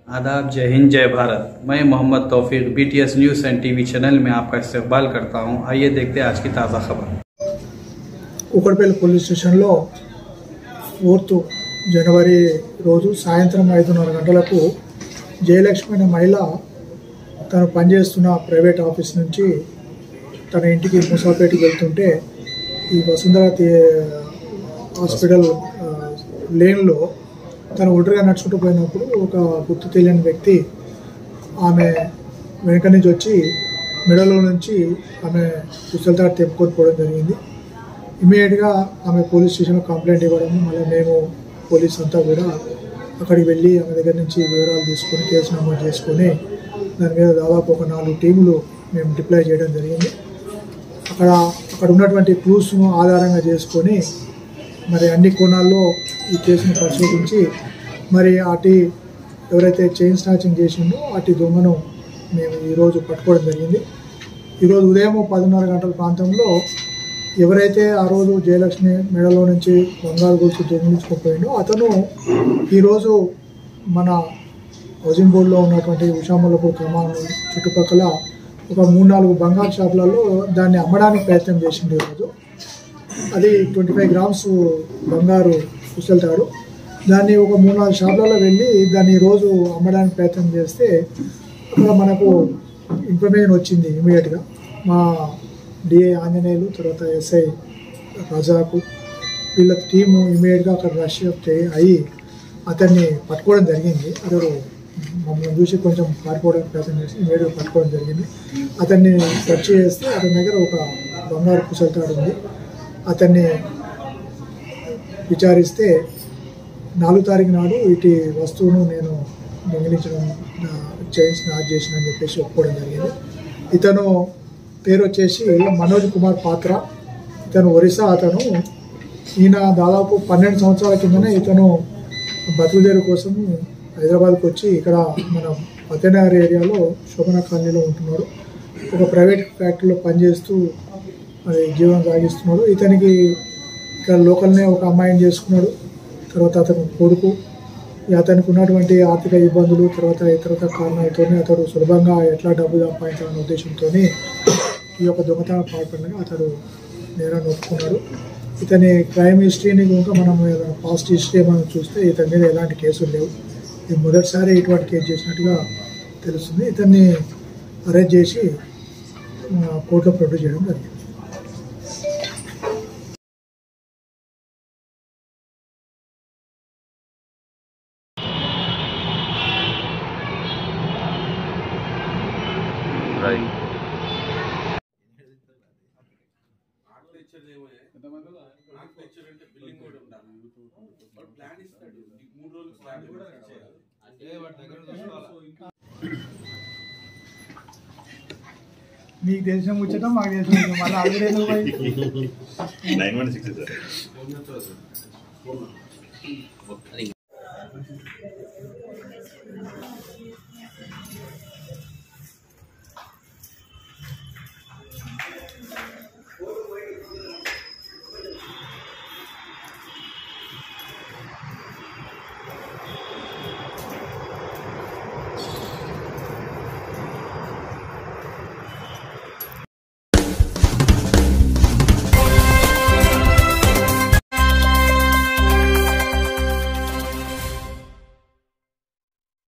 आदाब जय हिंद जय भारत मैं Mohammad Taufiq BTS news and TV channel में आपका इस्तेकबाल करता हूं आइए देखते हैं आज की ताज़ा खबर కుక్కడపల్లి పోలీస్ స్టేషన్లో ఫోర్త్ జనవరి రోజు సాయంత్రం ఐదున్నర గంటలకు జయలక్ష్మి అనే మహిళ తను పనిచేస్తున్న ప్రైవేట్ ఆఫీస్ నుంచి తన ఇంటికి మూసాపేటకి వెళ్తుంటే ఈ వసుంధర థియే- హాస్పిటల్ ఆ, లేన్లో తను ఒంటరిగా నడుచుకుంటూ పోయినప్పుడు ఒక గుర్తు తెలియని వ్యక్తి ఆమె వెనక నుంచి వచ్చి మెడలో నుంచి ఆమె పుస్తలతాడు తెంపుకొని పోవడం జరిగింది ఇమీడియట్గా ఆమె పోలీస్ స్టేషన్లో కంప్లైంట్ ఇవ్వడం మళ్ళీ మేము పోలీస్ అంతా కూడా అక్కడికి వెళ్ళి ఆమె దగ్గర నుంచి వివరాలు తీసుకొని కేసు నమోదు చేసుకొని దాని మీద దాదాపు ఒక నాలుగు టీములు మేము డిప్లాయ్ చేయడం జరిగింది అక్కడ అక్కడ ఉన్నటువంటి క్లూస్ను ఆధారంగా చేసుకొని మరి అన్ని కోణాల్లో ఈ కేసును పరిశోధించి మరి అటు ఎవరైతే చైన్ స్నాచింగ్ చేసిండో అటు దొంగను మేము ఈరోజు పట్టుకోవడం జరిగింది ఈరోజు ఉదయం పదిన్నర గంటల ప్రాంతంలో ఎవరైతే ఆ రోజు జయలక్ష్మి మెడలో నుంచి బంగారు గొలుసు దొంగిలించుకుపోయిండో అతను ఈరోజు మన హౌసింగ్ బోర్డులో ఉన్నటువంటి ఉషామల్లపూర్ గ్రామం చుట్టుపక్కల ఒక మూడు నాలుగు బంగారు షాపులలో దాన్ని అమ్మడానికి ప్రయత్నం చేసింది ఈరోజు అది ట్వంటీ ఫైవ్ గ్రామ్స్ బంగారు కుసలుతాడు దాన్ని ఒక మూడు నాలుగు షాపులలో వెళ్ళి దాన్ని రోజు అమ్మడానికి ప్రయత్నం చేస్తే అక్కడ మనకు ఇన్ఫర్మేషన్ వచ్చింది ఇమీడియట్గా మా డిఏ ఆంజనేయులు తర్వాత ఎస్ఐ రజాకు వీళ్ళ టీము ఇమీడియట్గా అక్కడ రష్ చే- అయ్యి అతన్ని పట్టుకోవడం జరిగింది అతడు మమ్మల్ని చూసి కొంచెం పారిపోవడానికి ప్రయత్నం చేసి ఇమీడియట్గా పట్టుకోవడం జరిగింది అతన్ని సెర్చ్ చేస్తే అతని దగ్గర ఒక బంగారు కుసలుతాడు ఉంది అతన్ని విచారిస్తే నాలుగు తారీఖు నాడు ఇటు వస్తువును నేను దొంగిలించడం చైన్స్ నాట్ చేసిన అని చెప్పేసి ఒప్పుకోవడం జరిగింది ఇతను పేరు వచ్చేసి మనోజ్ కుమార్ పాత్ర ఇతను ఒరిస్సా అతను ఈయన దాదాపు పన్నెండు సంవత్సరాల కిందనే ఇతను బతుకుదేరు కోసం హైదరాబాద్కి వచ్చి ఇక్కడ మన ఫతేనగర్ ఏరియాలో శోభన కాలనీలో ఉంటున్నాడు ఒక ప్రైవేట్ ఫ్యాక్టరీలో పనిచేస్తూ మరి జీవనం సాగిస్తున్నాడు ఇతనికి ఇక్కడ లోకల్నే ఒక అమ్మాయిని చేసుకున్నాడు తర్వాత అతను కొడుకు ఇక అతనికి ఉన్నటువంటి ఆర్థిక ఇబ్బందులు తర్వాత ఇతరత కారణాలతో అతడు సులభంగా ఎట్లా డబ్బు సంపాదించాలనే ఉద్దేశంతో ఈ యొక్క దొంగతనం పాల్పడిన అతడు నేరాన్ని ఒప్పుకున్నాడు ఇతని క్రైమ్ హిస్టరీని కనుక మనం పాస్ట్ హిస్టరీ మనం చూస్తే ఇతని మీద ఎలాంటి కేసులు లేవు ఇది మొదటిసారి ఇటువంటి కేసు చేసినట్టుగా తెలుస్తుంది ఇతన్ని అరెస్ట్ చేసి ఆ, కోర్టులో ప్రొడ్యూస్ చేయడం జరిగింది మీకు తెలిసిన ముచ్చట మాకు తెలిసిన ముచ్చట. మళ్ళీ అడుగులేదు నైన్ వన్ సిక్స్ సార్